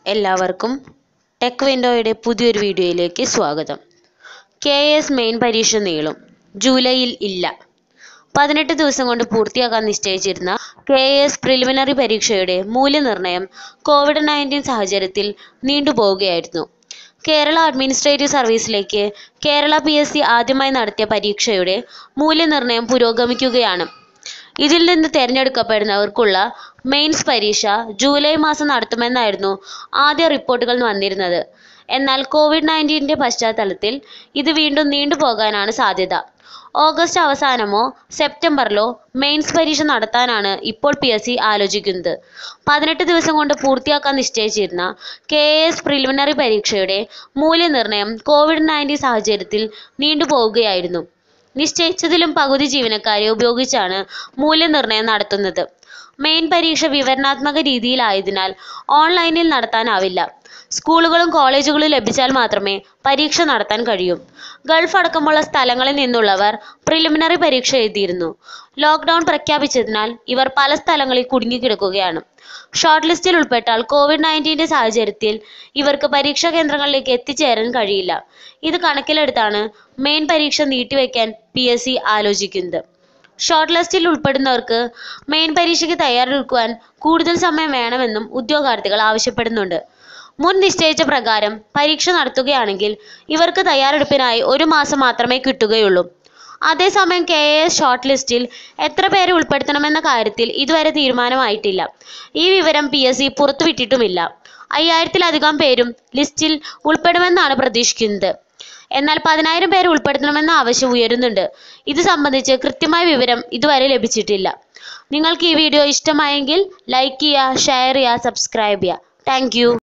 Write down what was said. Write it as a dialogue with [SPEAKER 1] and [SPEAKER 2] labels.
[SPEAKER 1] എല്ലാവർക്കും ടെക് വിൻഡോയുടെ പുതിയൊരു വീഡിയോയിലേക്ക് സ്വാഗതം കെ എസ് മെയിൻ പരീക്ഷ നീളും ജൂലൈയിൽ ഇല്ല പതിനെട്ട് ദിവസം കൊണ്ട് പൂർത്തിയാക്കാൻ നിശ്ചയിച്ചിരുന്ന കെ എസ് പ്രിലിമിനറി പരീക്ഷയുടെ മൂല്യനിർണ്ണയം കോവിഡ് നയൻറ്റീൻ സാഹചര്യത്തിൽ നീണ്ടുപോവുകയായിരുന്നു കേരള അഡ്മിനിസ്ട്രേറ്റീവ് സർവീസിലേക്ക് കേരള പി എസ് സി ആദ്യമായി നടത്തിയ പരീക്ഷയുടെ മൂല്യനിർണ്ണയം പുരോഗമിക്കുകയാണ് ഇതിൽ നിന്ന് തിരഞ്ഞെടുക്കപ്പെടുന്നവർക്കുള്ള മെയിൻസ് പരീക്ഷ ജൂലൈ മാസം നടത്തുമെന്നായിരുന്നു ആദ്യ റിപ്പോർട്ടുകൾ വന്നിരുന്നത് എന്നാൽ കോവിഡ് നയൻറ്റീൻ്റെ പശ്ചാത്തലത്തിൽ ഇത് വീണ്ടും നീണ്ടുപോകാനാണ് സാധ്യത ഓഗസ്റ്റ് അവസാനമോ സെപ്റ്റംബറിലോ മെയിൻസ് പരീക്ഷ നടത്താനാണ് ഇപ്പോൾ പി എസ് സി ആലോചിക്കുന്നത് പതിനെട്ട് ദിവസം കൊണ്ട് പൂർത്തിയാക്കാൻ നിശ്ചയിച്ചിരുന്ന കെ എസ് പ്രിലിമിനറി പരീക്ഷയുടെ മൂല്യനിർണ്ണയം കോവിഡ് നയൻറ്റീൻ സാഹചര്യത്തിൽ നീണ്ടുപോവുകയായിരുന്നു നിശ്ചയിച്ചതിലും പകുതി ജീവനക്കാരെ ഉപയോഗിച്ചാണ് മൂല്യനിർണ്ണയം നടത്തുന്നത് മെയിൻ പരീക്ഷ വിവരണാത്മക രീതിയിലായതിനാൽ ഓൺലൈനിൽ നടത്താനാവില്ല സ്കൂളുകളും കോളേജുകളും ലഭിച്ചാൽ മാത്രമേ പരീക്ഷ നടത്താൻ കഴിയൂ ഗൾഫ് അടക്കമുള്ള സ്ഥലങ്ങളിൽ നിന്നുള്ളവർ പ്രിലിമിനറി പരീക്ഷ എഴുതിയിരുന്നു ലോക്ക്ഡൗൺ പ്രഖ്യാപിച്ചതിനാൽ ഇവർ പല സ്ഥലങ്ങളിൽ കുടുങ്ങിക്കിടക്കുകയാണ് ഷോർട്ട് ലിസ്റ്റിൽ ഉൾപ്പെട്ടാൽ കോവിഡ് നയൻറ്റീൻ്റെ സാഹചര്യത്തിൽ ഇവർക്ക് പരീക്ഷാ കേന്ദ്രങ്ങളിലേക്ക് എത്തിച്ചേരാൻ കഴിയില്ല ഇത് കണക്കിലെടുത്താണ് മെയിൻ പരീക്ഷ നീട്ടിവെക്കാൻ പി എസ് സി ആലോചിക്കുന്നത് ഷോർട്ട് ലിസ്റ്റിൽ ഉൾപ്പെടുന്നവർക്ക് മെയിൻ പരീക്ഷയ്ക്ക് തയ്യാറെടുക്കുവാൻ കൂടുതൽ സമയം വേണമെന്നും ഉദ്യോഗാർത്ഥികൾ ആവശ്യപ്പെടുന്നുണ്ട് മുൻ നിശ്ചയിച്ച പ്രകാരം പരീക്ഷ നടത്തുകയാണെങ്കിൽ ഇവർക്ക് തയ്യാറെടുപ്പിനായി ഒരു മാസം മാത്രമേ കിട്ടുകയുള്ളൂ അതേസമയം കെ എ എസ് ഷോർട്ട് ലിസ്റ്റിൽ എത്ര പേരെ ഉൾപ്പെടുത്തണമെന്ന കാര്യത്തിൽ ഇതുവരെ തീരുമാനമായിട്ടില്ല ഈ വിവരം പി എസ് സി പുറത്തുവിട്ടിട്ടുമില്ല അയ്യായിരത്തിലധികം പേരും ലിസ്റ്റിൽ ഉൾപ്പെടുമെന്നാണ് പ്രതീക്ഷിക്കുന്നത് എന്നാൽ പതിനായിരം പേരെ ഉൾപ്പെടുത്തണമെന്ന ആവശ്യം ഉയരുന്നുണ്ട് ഇത് സംബന്ധിച്ച് കൃത്യമായ വിവരം ഇതുവരെ ലഭിച്ചിട്ടില്ല നിങ്ങൾക്ക് ഈ വീഡിയോ ഇഷ്ടമായെങ്കിൽ ലൈക്ക് ചെയ്യുക ഷെയർ ചെയ്യുക സബ്സ്ക്രൈബ് ചെയ്യുക താങ്ക്